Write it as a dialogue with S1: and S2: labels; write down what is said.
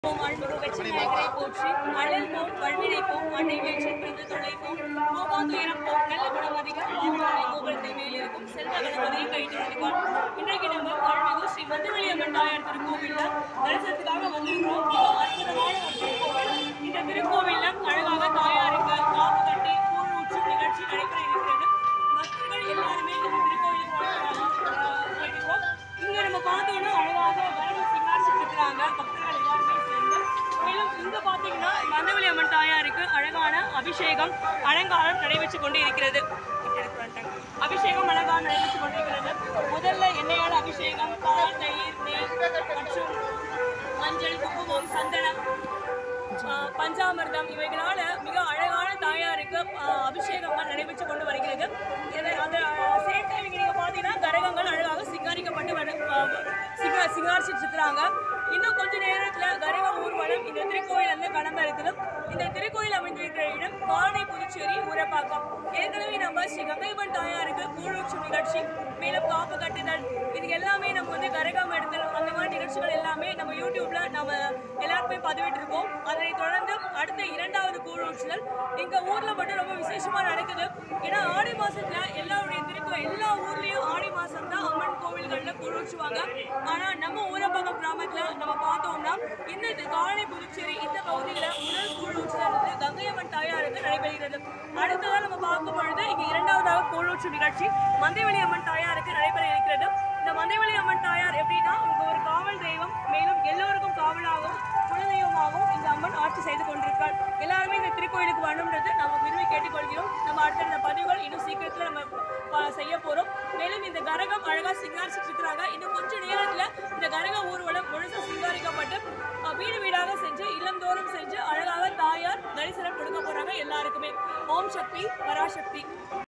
S1: அன்பு வெற்றி நாயகரை போற்றி அழல் போம் வல்வினை போம் அன்னை வேற்றி பிறந்து தொல்லை போம் கோபா துயரம் போம் நல்ல குணம் அதிக ஆவணை கோபுரத்தை மேலிருக்கும் செல்வ கணபதியை கைட்டு வருவார் இன்றைக்கு நம்ம அருள்மிகு ஸ்ரீ மதுவெளி அம்மன் தாயார் திருக்கோவில்ல தரிசனத்துக்காக வந்திருக்கிறோம் மிக அற்புதமான ஒரு திருக்கோவில் இந்த திருக்கோவில்ல அழகாக தாயாருக்கு காப்பு கட்டி கூழ் ஊற்றும் நிகழ்ச்சி நடைபெற இருக்கிறது பக்தர்கள் எல்லாருமே இந்த திருக்கோவிலுக்கு வழிபடுறாங்க. போயிட்டுருக்கோம். இங்க நம்ம பார்த்தோம்னா அழகாக வரவு சிங்காரிச்சிட்டு இருக்கிறாங்க பக்தர்கள் எல்லாருமே சேர்ந்து மேலும் இங்க பாத்தீங்கன்னா மந்தவெளி அம்மன் தாயாருக்கு அழகான அபிஷேகம் அலங்காரம் நடைபெற்று கொண்டு இருக்கிறது அபிஷேகம் அலங்காரம் நடைபெற்று கொண்டிருக்கிறது முதல்ல எண்ணெயால் அபிஷேகம் பால் தயிர் நெய் மற்றும் மஞ்சள் குங்குமம் சந்தனம் ஆஹ் பஞ்சாமிர்தம் இவைகளால மிக அழகான தாயாருக்கு ஆஹ் அபிஷேகங்கள் நடைபெற்று கொண்டு வருகிறது இதை அந்த சேம் டைம் இங்க நீங்க பாத்தீங்கன்னா கரகங்கள் அழகாக சிங்காரிக்கப்பட்டு வரு ஆஹ் சிங்கா சிங்காரிச்சிட்டு இருக்கிறாங்க இன்னும் கொஞ்ச நேரத்துல கரக ஊர்வலம் இந்த திருக்கோயில் வந்து கடம்ப இருக்குது இந்த திருக்கோயில் அமைந்திருக்கிற இடம் காணை புதுச்சேரி ஊரப்பாக்கம் ஏற்கனவே நம்ம ஸ்ரீ கங்கைவன் தாயாருக்கு கூழூற்று நிகழ்ச்சி மேலும் காப்பு கட்டுதல் இது எல்லாமே நம்ம வந்து கரகம் எடுத்தல் அந்த மாதிரி நிகழ்ச்சிகள் எல்லாமே நம்ம யூடியூப்ல நம்ம எல்லாருமே பதிவிட்டு இருக்கோம் அதனை தொடர்ந்து அடுத்த இரண்டாவது கூழூற்றுதல் எங்க ஊர்ல மட்டும் ரொம்ப விசேஷமா நடக்குது ஏன்னா ஆடி மாசத்துல எல்லாருடைய திருக்கோ எல்லா ஊர்லயும் ஆடி மாசம் தான் அம்மன் கோவில்கள்ல கூழூற்றுவாங்க ஆனா நம்ம ஊரப்பாக்கம் கிராமத்துல நம்ம பார்த்தோம்னா இந்த காலை புதுச்சேரி இந்த பகுதியில முதல் கூழூற்றுதல் வந்து கங்கையம்மன் தாயாருக்கு நடைபெறுகிறது அடுத்ததா நம்ம பார்க்கும் பொழுது இங்க இரண்டாவதாக கூழூற்று நிகழ்ச்சி மந்தைவெளி அம்மன் தாயாருக்கு நடைபெற இருக்கிறது இந்த மந்தைவெளி அம்மன் தாயார் எப்படின்னா இங்க ஒரு காவல் தெய்வம் மேலும் எல்லோருக்கும் காவலாகவும் குலதெய்வமாகவும் இந்த அம்மன் ஆட்சி செய்து கொண்டிருக்காள் எல்லாருமே இந்த திருக்கோயிலுக்கு வரணுன்றது நம்ம விரும்பி கேட்டுக்கொள்கிறோம் நம்ம அடுத்தடுத்த பதிவுகள் இன்னும் சீக்கிரத்துல நம்ம ப- செய்ய போறோம் மேலும் இந்த கரகம் அழகா சிங்காரிச்சிட்டு இருக்கிறாங்க இன்னும் கொஞ்ச நேரத்துல இந்த கரக ஊர்வலம் முழுசா சிங்காரிக்கப்பட்டு அஹ், வீடு வீடாக செஞ்சு இல்லந்தோறும் செஞ்சு அழகாக தாயார் தரிசனம் கொடுக்க போறாங்க எல்லாருக்குமே ஓம் சக்தி பராசக்தி